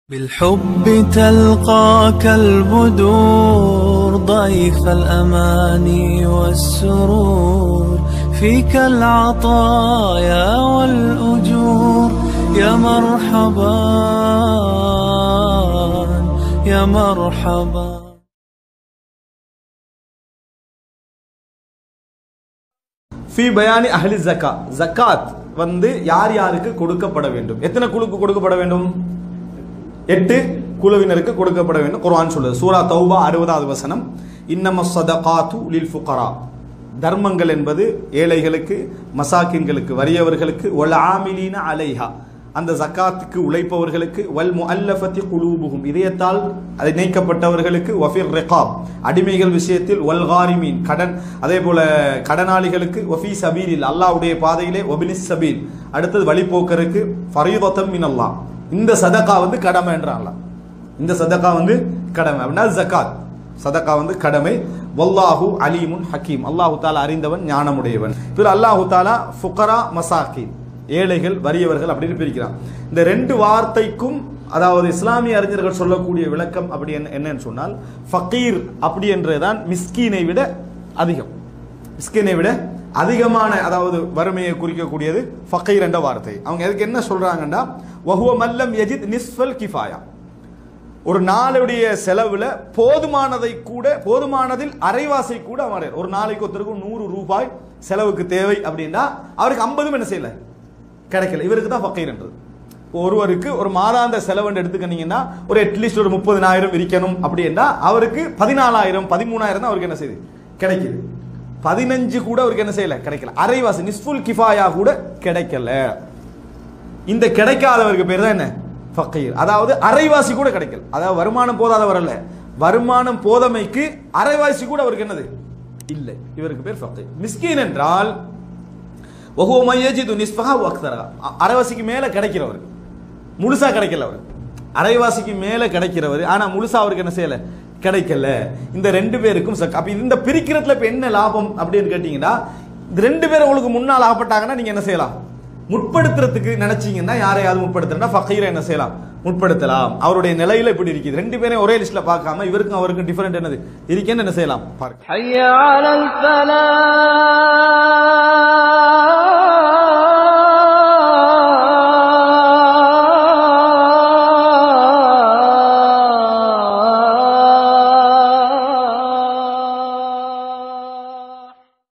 بالحب تلقاك البدور ضيف الأماني والسرور فيك العطايا والأجور يا مرحبا يا مرحبا ஃபி பயானி அஹ்லி ஜக்கா ஜக்காத் வந்து யார் யாருக்கு கொடுக்கப்பட வேண்டும் எத்தனை குழுக்கு கொடுக்கப்பட வேண்டும் எட்டு குழுவினருக்கு கொடுக்கப்பட வேண்டும் குர்ஆன் சொல்லுது சூரா தௌபா அறுபதாவது வசனம் இன்னம சதகாத்து லில் ஃபுகரா தர்மங்கள் என்பது ஏழைகளுக்கு மசாக்கின்களுக்கு வறியவர்களுக்கு ஒல் ஆமிலீன அலைஹா அந்த ஜக்காத்துக்கு உழைப்பவர்களுக்கு வல் முஅல்லஃபத்தி குலூபுகும் இதயத்தால் அதை நீக்கப்பட்டவர்களுக்கு வஃபிர் ரிகாப் அடிமைகள் விஷயத்தில் வல் காரிமீன் கடன் அதே போல கடனாளிகளுக்கு வஃபி சபீலில் அல்லாஹ்வுடைய பாதையிலே ஒபினிஸ் சபீல் அடுத்தது வழிபோக்கருக்கு ஃபரீதத்தம் மின் அல்லாஹ் இந்த சதகா வந்து கடமை என்றான் இந்த சதகா வந்து கடமை அப்படின்னா ஜக்காத் சதகா வந்து கடமை வல்லாஹு அலீமுன் ஹக்கீம் அல்லாஹு தாலா அறிந்தவன் ஞானமுடையவன் பிற அல்லாஹு தாலா ஃபுகரா மசாக்கி ஏழைகள் வறியவர்கள் அப்படின்னு பிரிக்கிறான் இந்த ரெண்டு வார்த்தைக்கும் அதாவது இஸ்லாமிய அறிஞர்கள் சொல்லக்கூடிய விளக்கம் அப்படி என்ன என்னன்னு சொன்னால் ஃபக்கீர் அப்படி என்றுதான் மிஸ்கீனை விட அதிகம் மிஸ்கீனை விட அதிகமான அதாவது வறுமையை குறிக்கக்கூடியது ஃபக்கீர் என்ற வார்த்தை அவங்க எதுக்கு என்ன சொல்றாங்கன்னா வஹுவ மல்லம் யஜித் நிஸ்ஃபல் கிஃபாயா ஒரு நாளுடைய செலவுல போதுமானதை கூட போதுமானதில் அரைவாசை கூட அவன் ஒரு நாளைக்கு ஒருத்தருக்கு நூறு ரூபாய் செலவுக்கு தேவை அப்படின்னா அவருக்கு ஐம்பதும் என்ன செய்யல கிடைக்கல இவருக்கு தான் ஃபக்கீர் என்றது ஒருவருக்கு ஒரு மாதாந்த செலவுன்னு எடுத்துக்கிட்டீங்கன்னா ஒரு அட்லீஸ்ட் ஒரு முப்பதினாயிரம் இருக்கணும் அப்படின்னா அவருக்கு பதினாலாயிரம் பதிமூணாயிரம் தான் அவருக்கு என்ன செய்யுது கிடைக்குது பதினஞ்சு கூட அவருக்கு என்ன செய்யல கிடைக்கல அரைவாசி நிஸ்ஃபுல் கிஃபாயா கூட கிடைக்கல இந்த கிடைக்காதவருக்கு பேர் தான் என்ன ஃபக்கீர் அதாவது அரைவாசி கூட கிடைக்கல அதாவது வருமானம் போதாதவர் அல்ல வருமானம் போதமைக்கு அரைவாசி கூட அவருக்கு என்னது இல்லை இவருக்கு பேர் ஃபக்கீர் மிஸ்கீன் என்றால் ஒஹோ மையஜிது நிஸ்பஹா அக்தரா அரைவாசிக்கு மேல கிடைக்கிறவர் முழுசா கிடைக்கல அவர் அரைவாசிக்கு மேல கிடைக்கிறவர் ஆனா முழுசா அவருக்கு என்ன செய்யல கிடைக்கல இந்த ரெண்டு பேருக்கும் சக் அப்ப இந்த பிரிக்கிறதுல இப்ப என்ன லாபம் அப்படின்னு கேட்டீங்கன்னா இந்த ரெண்டு பேரும் உங்களுக்கு முன்னால் ஆகப்பட்டாங்கன்னா நீங்க என்ன செய்யலாம் முற்படுத்துறதுக்கு நினைச்சீங்கன்னா யாரையாவது முற்படுத்துறா ஃபக்கீரை என்ன செய்யலாம் முற்படுத்தலாம் அவருடைய நிலையில இப்படி இருக்குது ரெண்டு பேரையும் ஒரே லிஸ்ட்ல பார்க்காம இவருக்கும் அவருக்கும் டிஃபரெண்ட் என்னது இருக்கேன்னு என்ன செய்யலாம் பாருங்க حي على الفلاح